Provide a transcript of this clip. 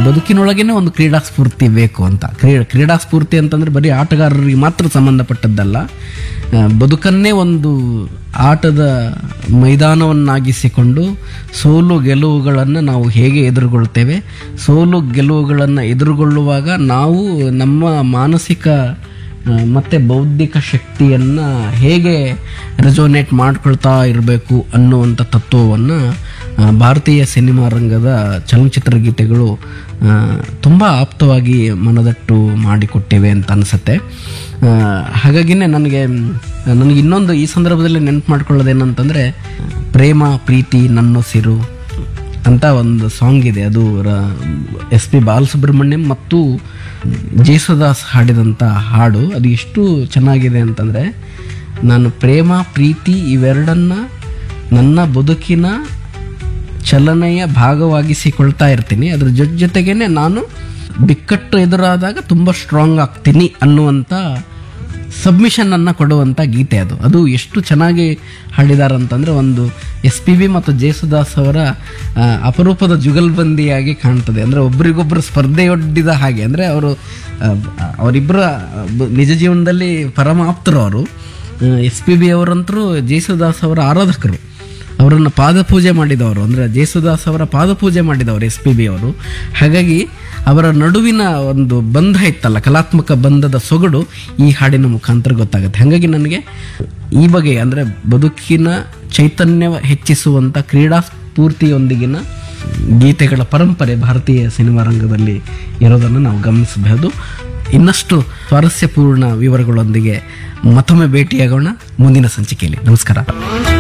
ಬದುಕಿನೊಳಗೇನೆ ಒಂದು ಕ್ರೀಡಾ ಸ್ಫೂರ್ತಿ ಬೇಕು ಅಂತ ಕ್ರೀ ಕ್ರೀಡಾ ಸ್ಫೂರ್ತಿ ಅಂತಂದ್ರೆ ಬರೀ ಆಟಗಾರರಿಗೆ ಮಾತ್ರ ಸಂಬಂಧಪಟ್ಟದ್ದಲ್ಲ ಆ, ಬದುಕನ್ನೇ ಒಂದು ಆಟದ ಮೈದಾನವನ್ನಾಗಿಸಿಕೊಂಡು ಸೋಲು ಗೆಲುವುಗಳನ್ನು ನಾವು ಹೇಗೆ ಎದುರುಗೊಳ್ತೇವೆ ಸೋಲು ಗೆಲುವುಗಳನ್ನು ಎದುರುಗೊಳ್ಳುವಾಗ ನಾವು ನಮ್ಮ ಮಾನಸಿಕ ಆ, ಮತ್ತೆ ಬೌದ್ಧಿಕ ಶಕ್ತಿಯನ್ನು ಹೇಗೆ ರೆಸೋನೇಟ್ ಮಾಡ್ಕೊಳ್ತಾ ಇರಬೇಕು ಅನ್ನುವಂಥ ತತ್ವವನ್ನು ಆ, ಭಾರತೀಯ ಸಿನಿಮಾ ರಂಗದ ಚಲನಚಿತ್ರ ಗೀತೆಗಳು ತುಂಬ ಆಪ್ತವಾಗಿ ಮನದಟ್ಟು ಮಾಡಿಕೊಟ್ಟಿವೆ ಅಂತ ಅನಿಸುತ್ತೆ ಹಾಗಾಗಿನೇ ನನಗೆ ನನಗೆ ಇನ್ನೊಂದು ಈ ಸಂದರ್ಭದಲ್ಲಿ ನೆನಪು ಮಾಡ್ಕೊಳ್ಳೋದೇನಂತಂದರೆ ಪ್ರೇಮ ಪ್ರೀತಿ ನನ್ನೊಸಿರು ಅಂತ ಒಂದು ಸಾಂಗ್ ಇದೆ ಅದು ಎಸ್ ಪಿ ಬಾಲಸುಬ್ರಹ್ಮಣ್ಯಂ ಮತ್ತು ಜೇಸುದಾಸ್ ಹಾಡಿದಂಥ ಹಾಡು ಅದು ಎಷ್ಟು ಚೆನ್ನಾಗಿದೆ ಅಂತಂದರೆ ನಾನು ಪ್ರೇಮ ಪ್ರೀತಿ ಇವೆರಡನ್ನ ನನ್ನ ಬದುಕಿನ ಚಲನೆಯ ಭಾಗವಾಗಿಸಿಕೊಳ್ತಾ ಇರ್ತೀನಿ ಅದ್ರ ಜೊತೆ ಜೊತೆಗೇನೆ ನಾನು ಬಿಕ್ಕಟ್ಟು ಎದುರಾದಾಗ ತುಂಬ ಸ್ಟ್ರಾಂಗ್ ಆಗ್ತೀನಿ ಅನ್ನುವಂಥ ಸಬ್ಮಿಷನ್ ಅನ್ನ ಕೊಡುವಂಥ ಗೀತೆ ಅದು ಅದು ಎಷ್ಟು ಚೆನ್ನಾಗಿ ಹಾಡಿದ್ದಾರೆ ಅಂತಂದ್ರೆ ಒಂದು ಎಸ್ ಪಿ ಬಿ ಮತ್ತು ಜೇಸುದಾಸ್ ಅವರ ಆ, ಅಪರೂಪದ ಜುಗಲ್ಬಂದಿಯಾಗಿ ಕಾಣ್ತದೆ ಅಂದರೆ ಒಬ್ರಿಗೊಬ್ರು ಸ್ಪರ್ಧೆಯೊಡ್ಡಿದ ಹಾಗೆ ಅಂದರೆ ಅವರು ಅವರಿಬ್ಬರ ನಿಜ ಜೀವನದಲ್ಲಿ ಪರಮ ಆಪ್ತರು ಅವರು ಎಸ್ ಪಿ ಬಿ ಅವರಂತರೂ ಜೇಸುದಾಸ್ ಅವರ ಆರಾಧಕರು ಅವರನ್ನು ಪಾದಪೂಜೆ ಮಾಡಿದವರು ಅಂದರೆ ಜೇಸುದಾಸ್ ಅವರ ಪಾದಪೂಜೆ ಮಾಡಿದವರು ಎಸ್ ಪಿ ಬಿ ಅವರು ಹಾಗಾಗಿ ಅವರ ನಡುವಿನ ಒಂದು ಬಂಧ ಇತ್ತಲ್ಲ ಕಲಾತ್ಮಕ ಬಂಧದ ಸೊಗಡು ಈ ಹಾಡಿನ ಮುಖಾಂತರ ಗೊತ್ತಾಗುತ್ತೆ ಹಾಗಾಗಿ ನನಗೆ ಈ ಬಗೆ ಅಂದರೆ ಬದುಕಿನ ಚೈತನ್ಯ ಹೆಚ್ಚಿಸುವಂಥ ಕ್ರೀಡಾ ಸ್ಫೂರ್ತಿಯೊಂದಿಗಿನ ಗೀತೆಗಳ ಪರಂಪರೆ ಭಾರತೀಯ ಸಿನಿಮಾ ರಂಗದಲ್ಲಿ ಇರೋದನ್ನು ನಾವು ಗಮನಿಸಬಹುದು ಇನ್ನಷ್ಟು ಸ್ವಾರಸ್ಯಪೂರ್ಣ ವಿವರಗಳೊಂದಿಗೆ ಮತ್ತೊಮ್ಮೆ ಭೇಟಿಯಾಗೋಣ ಮುಂದಿನ ಸಂಚಿಕೆಯಲ್ಲಿ ನಮಸ್ಕಾರ